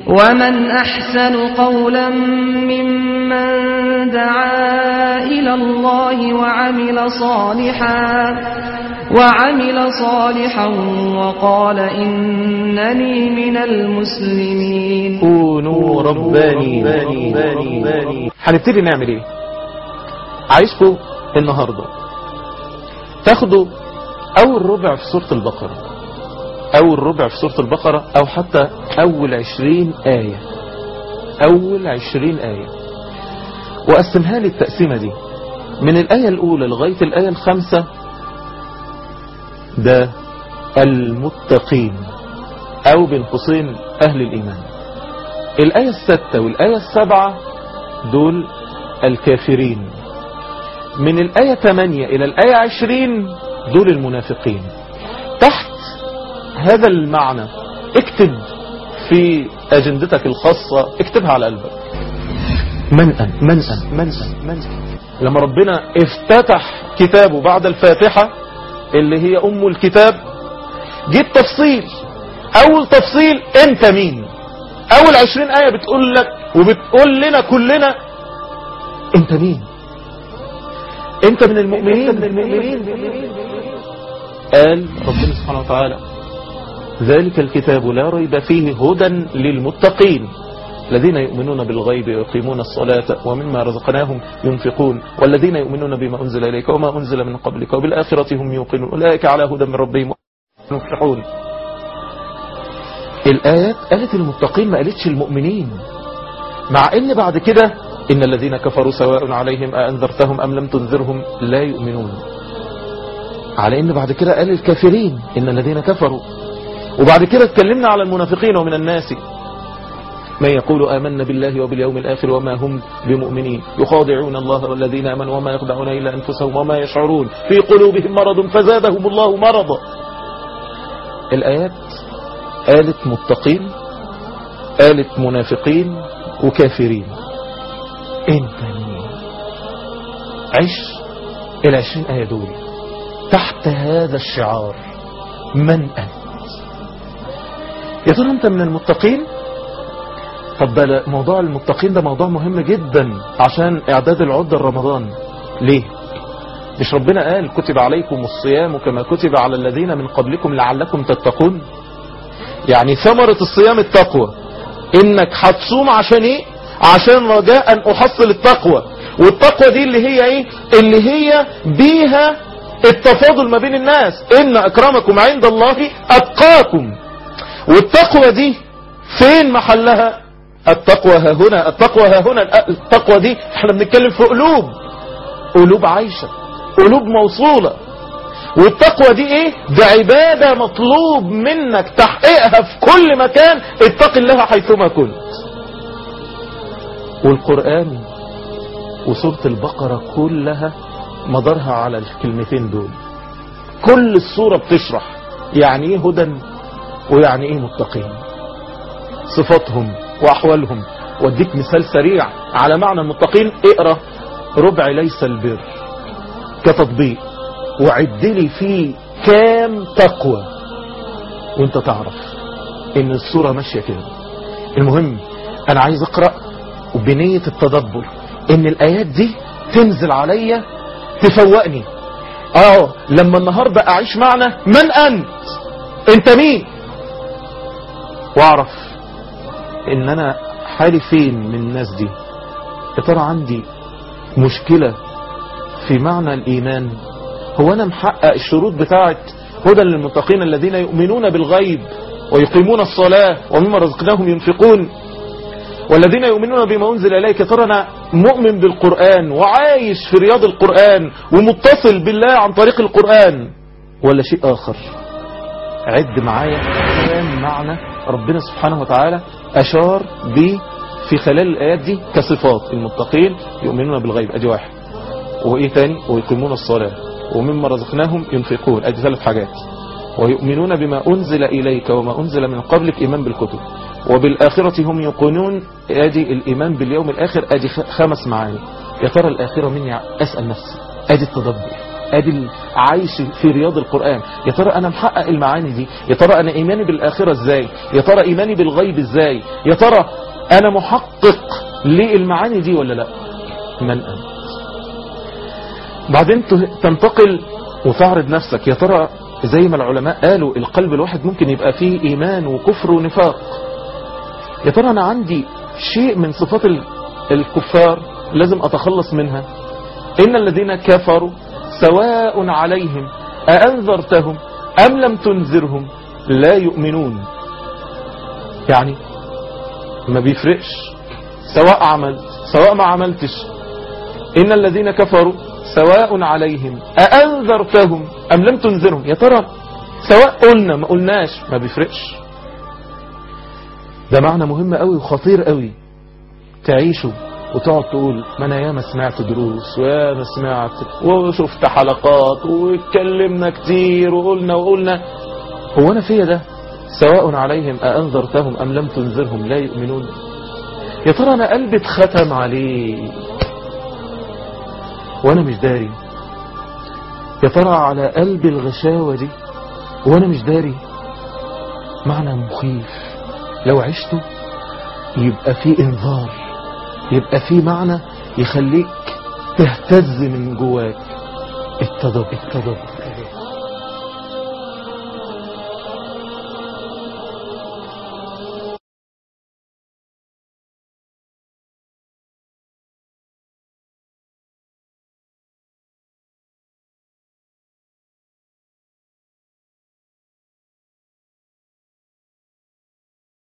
ومن أحسن قولا ممن دعا إلى الله وعمل صالحا وعمل صالحا وقال إنني من المسلمين كونوا رباني هنبتدي نعمل ايه عايزكم النهاردة تاخدوا اول ربع في سورة البقرة اول ربع في سورة البقرة او حتى اول عشرين آية اول عشرين آية وقسمها لي التقسيمة دي من الآية الأولى لغاية الآية الخامسة ده المتقين أو بين قوسين أهل الإيمان الآية الستة والآية السبعة دول الكافرين من الآية 8 إلى الآية 20 دول المنافقين تحت هذا المعنى اكتب في أجندتك الخاصة اكتبها على قلبك منأ منأ منأ منأ لما ربنا افتتح كتابه بعد الفاتحة اللي هي أم الكتاب جيب تفصيل أول تفصيل أنت مين أول عشرين آية بتقول لك وبتقول لنا كلنا أنت مين أنت من المؤمنين من المؤمنين قال ربنا سبحانه وتعالى ذلك الكتاب لا ريب فيه هدى للمتقين الذين يؤمنون بالغيب ويقيمون الصلاة ومما رزقناهم ينفقون والذين يؤمنون بما أنزل إليك وما أنزل من قبلك وبالآخرة هم يوقنون أولئك على هدى من ربهم مفلحون الآيات قالت المتقين ما قالتش المؤمنين مع ان بعد كده ان الذين كفروا سواء عليهم أأنذرتهم أم لم تنذرهم لا يؤمنون على ان بعد كده قال الكافرين ان الذين كفروا وبعد كده اتكلمنا على المنافقين ومن الناس من يقول آمنا بالله وباليوم الآخر وما هم بمؤمنين يخادعون الله والذين آمنوا وما يخدعون إلا أنفسهم وما يشعرون في قلوبهم مرض فزادهم الله مرضا الآيات قالت متقين قالت منافقين وكافرين انت مين عش العشرين آية دول تحت هذا الشعار من أنت يا ترى أنت من المتقين طب ده موضوع المتقين ده موضوع مهم جدا عشان اعداد العدة الرمضان ليه مش ربنا قال كتب عليكم الصيام كما كتب على الذين من قبلكم لعلكم تتقون يعني ثمرة الصيام التقوى انك هتصوم عشان ايه عشان رجاء ان احصل التقوى والتقوى دي اللي هي ايه اللي هي بيها التفاضل ما بين الناس ان اكرمكم عند الله اتقاكم والتقوى دي فين محلها التقوى ها هنا التقوى ها هنا التقوى دي احنا بنتكلم في قلوب قلوب عايشة قلوب موصولة والتقوى دي ايه ده عبادة مطلوب منك تحقيقها في كل مكان اتق الله حيثما كنت والقرآن وسورة البقرة كلها مدارها على الكلمتين دول كل السورة بتشرح يعني ايه هدى ويعني ايه متقين صفاتهم واحوالهم واديك مثال سريع على معنى المتقين اقرأ ربع ليس البر كتطبيق وعد لي فيه كام تقوى وانت تعرف ان الصورة ماشية كده المهم انا عايز اقرأ وبنية التدبر ان الايات دي تنزل عليا تفوقني اه لما النهاردة اعيش معنى من انت انت مين واعرف ان انا حالي فين من الناس دي يا ترى عندي مشكلة في معنى الايمان هو انا محقق الشروط بتاعت هدى للمتقين الذين يؤمنون بالغيب ويقيمون الصلاة ومما رزقناهم ينفقون والذين يؤمنون بما أنزل إليك ترى أنا مؤمن بالقرآن وعايش في رياض القرآن ومتصل بالله عن طريق القرآن ولا شيء آخر عد معايا كام معنى ربنا سبحانه وتعالى أشار به في خلال الآيات دي كصفات المتقين يؤمنون بالغيب أدي واحد وإيه تاني ويقيمون الصلاة ومما رزقناهم ينفقون أدي ثلاث حاجات ويؤمنون بما أنزل إليك وما أنزل من قبلك إيمان بالكتب وبالآخرة هم يقولون أدي الإيمان باليوم الآخر أدي خمس معاني يا ترى الآخرة مني أسأل نفسي أدي التدبر ادي عايش في رياض القرآن يا ترى انا محقق المعاني دي يا ترى انا ايماني بالاخرة ازاي يا ترى ايماني بالغيب ازاي يا ترى انا محقق للمعاني دي ولا لا من انت بعدين تنتقل وتعرض نفسك يا ترى زي ما العلماء قالوا القلب الواحد ممكن يبقى فيه ايمان وكفر ونفاق يا ترى انا عندي شيء من صفات الكفار لازم اتخلص منها ان الذين كفروا سواء عليهم أأنذرتهم أم لم تنذرهم لا يؤمنون يعني ما بيفرقش سواء عملت سواء ما عملتش إن الذين كفروا سواء عليهم أأنذرتهم أم لم تنذرهم يا ترى سواء قلنا ما قلناش ما بيفرقش ده معنى مهم قوي وخطير قوي تعيشه وتقعد تقول ما انا ياما سمعت دروس وياما سمعت وشفت حلقات واتكلمنا كتير وقلنا وقلنا هو انا فيا ده سواء عليهم أأنذرتهم أم لم تنذرهم لا يؤمنون يا ترى أنا قلبي اتختم عليه وأنا مش داري يا ترى على قلبي الغشاوة دي وأنا مش داري معنى مخيف لو عشته يبقى في انذار يبقى في معنى يخليك تهتز من جواك التدبر التدبر